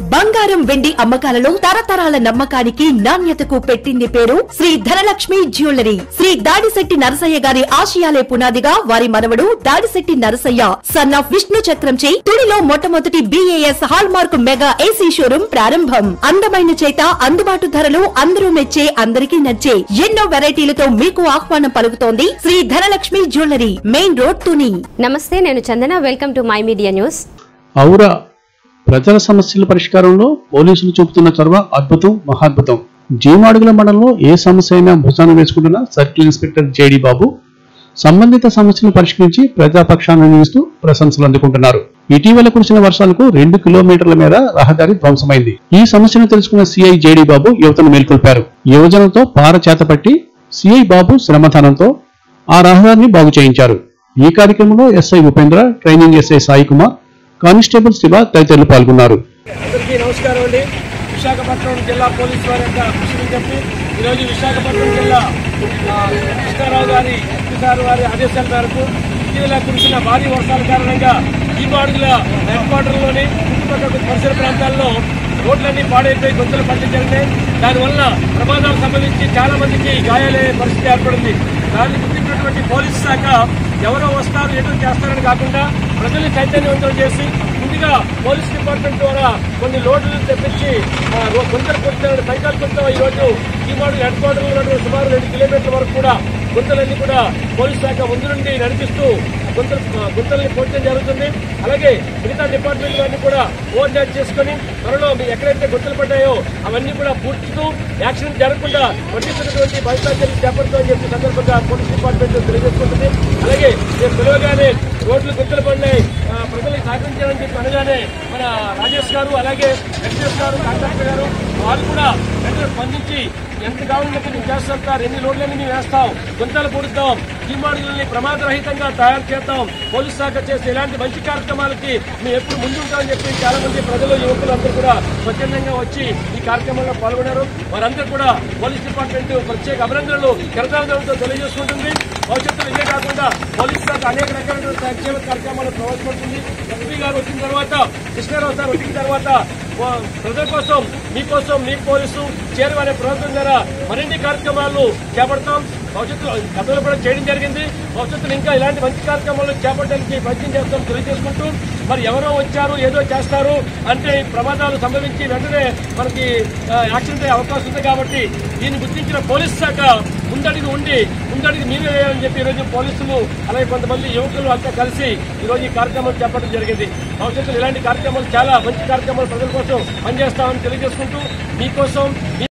బంగారం వెండి అమ్మకాలలో తరతరాల నమ్మకానికి నాణ్యతకు పెట్టింది పేరు శ్రీ ధనలక్ష్మి జ్యువెలరీ శ్రీ దాడిశెట్టి నరసయ్య గారి ఆశయాలే పునాదిగా వారి మనవడు దాడిశెట్టి నరసయ్య సన్ ఆఫ్ విష్ణు చక్రంచే తుడిలో మొట్టమొదటి BIS hallmark mega AC showroom ప్రారంభం అందమైన చేత అందుబాటు ధరలు అందరూ మెచ్చే అందరికీ నచ్చే ఎన్నో వెరైటీలతో మీకు ఆహ్వానం పలుకుతోంది Shri Dhanalakshmi jewellery main road Tuni నమస్తే నేను Chandana welcome to my media news ఔరా ప్రజల సమస్యల పరిష్కారంలో పోలీసులు చూపుతున్న చొరవ అద్భుతం మహాద్భుతం జీమాడుగుల మండలంలో ఏ సమస్య అయినా భుజాన వేసుకుంటున్న సర్కిల్ ఇన్స్పెక్టర్ జేడి బాబు సంబంధిత సమస్యలను పరిష్కరించి ప్రజాపక్షాన్ని నిలుస్తూ ప్రశంసలు అందుకుంటున్నారు ఇటీవల కురిసిన వర్షాలకు రెండు కిలోమీటర్ల మేర రహదారి ధ్వంసమైంది ఈ సమస్యను తెలుసుకున్న సిఐ జేడి బాబు యువతను మేల్కొల్పారు యువజనంతో పార చేతపట్టి సిఐ బాబు శ్రమదానంతో ఆ రహదారిని బాగు చేయించారు ఈ కార్యక్రమంలో SI Upendra training SI Sai Kumar constable Shiva తదితరులు పాల్గొన్నారు అందరికీ నమస్కారం అండి విశాఖపట్నం జిల్లా పోలీస్ వారి యొక్క కృషిని చెప్పి ఈరోజు విశాఖపట్నం జిల్లా ఆ, కృష్ణారావు గారి సార్ వారి ఆదేశాల మేరకు ఇటీవల కురిసిన భారీ వర్షాల కారణంగా ఈ బాడుగుల హెడ్ క్వార్టర్లోని చుట్టుపక్కల పరిసర ప్రాంతాల్లో రోడ్లన్నీ పాడైపోయి గొంతులు పండించారండి దానివల్ల ప్రమాదాలు సంభవించి చాలా మందికి గాయాలయ్యే పరిస్థితి ఏర్పడింది దాన్ని గుర్తించినటువంటి పోలీసు శాఖ ఎవరో వస్తారు ఎటు చేస్తారని కాకుండా ప్రజల్ని చైతన్యవంతం చేసి ముందుగా పోలీస్ డిపార్ట్మెంట్ ద్వారా కొన్ని లోడ్లు తెప్పించి ఆ, రో- గుంతలు కొట్టిన సంకల్పంతో ఈ రోజు ఈ వాడు హెడ్ క్వార్టర్ ఉన్నటువంటి సుమారు రెండు కిలోమీటర్ల వరకు కూడా గుంతలన్నీ కూడా పోలీస్ శాఖ ముందు నుండి నడిపిస్తూ గుంతలు ఆ, గుంతల్ని పోడ్చడం జరుగుతుంది అలాగే మిగతా డిపార్ట్మెంట్ వారిని కూడా కోఆర్డినేట్ చేసుకుని త్వరలో మీ ఎక్కడైతే గుంతలు పడ్డాయో అవన్నీ కూడా పూడ్చుతూ యాక్సిడెంట్ జరగకుండా పట్టిస్తున్నటువంటి భద్రతా చర్యలు చేపడతామని చెప్పి సందర్భంగా పోలీస్ డిపార్ట్మెంట్ తెలియజేసుకుంటుంది అలాగే రేపు పిలవగానే రోడ్లు గుంతలు పడినాయి ఆ, ప్రజలకు సహకరించాలని చెప్పి అనగానే మన రాజేష్ గారు అలాగే వెంకటేష్ గారు కాంట్రాక్టర్ గారు వాళ్ళు కూడా వెంటనే స్పందించి ఎంత కావాలంటే మేము చేస్తాం సార్ ఎన్ని రోడ్లన్నీ మేము వేస్తాం గుంతలు పూడుతాం జీమాడుగులని ప్రమాదరహితంగా తయారు చేద్దాం పోలీస్ శాఖ చేసే ఇలాంటి మంచి కార్యక్రమాలకి మేము ఎప్పుడు ముందుంటామని చెప్పి చాలా మంది ప్రజలు యువకులు అందరూ కూడా స్వచ్ఛందంగా వచ్చి ఈ కార్యక్రమంలో పాల్గొన్నారు వారందరూ కూడా పోలీస్ డిపార్ట్మెంట్ ప్రత్యేక అభినందనలు కరతాలతో తెలియజేసుకుంటుంది భవిష్యత్తులో ఇదే కాకుండా పోలీస్ శాఖ అనేక రకాల సంక్షేమ కార్యక్రమాలు ప్రవేశపెడుతుంది ఎస్పీ గారు వచ్చిన తర్వాత కృష్ణారావు సార్ వచ్చిన తర్వాత ఓ ప్రజల కోసం మీకోసం మీ పోలీసు చేరువనే ప్రభుత్వం ద్వారా మరిన్ని కార్యక్రమాలు చేపడతాం భవిష్యత్తులో గతంలో కూడా చేయడం జరిగింది భవిష్యత్తులో ఇంకా ఇలాంటి మంచి కార్యక్రమాలు చేపట్టడానికి ప్రయత్నం చేస్తాం తెలియజేసుకుంటూ మరి ఎవరో వచ్చారు ఏదో చేస్తారు అంటే ఈ ప్రమాదాలు సంభవించి వెంటనే మనకి ఆ, యాక్సిడెంట్ అయ్యే అవకాశం ఉంది కాబట్టి దీన్ని గుర్తించిన పోలీస్ శాఖ ముందడిగి ఉండి ముందడిగి మీరే వేయాలని చెప్పి ఈరోజు పోలీసులు అలాగే కొంతమంది యువకులు అంతా కలిసి ఈరోజు ఈ కార్యక్రమం చేపట్టడం జరిగింది భవిష్యత్తులో ఇలాంటి కార్యక్రమాలు చాలా మంచి కార్యక్రమాలు ప్రజల కోసం పనిచేస్తామని తెలియజేసుకుంటూ మీకోసం మీ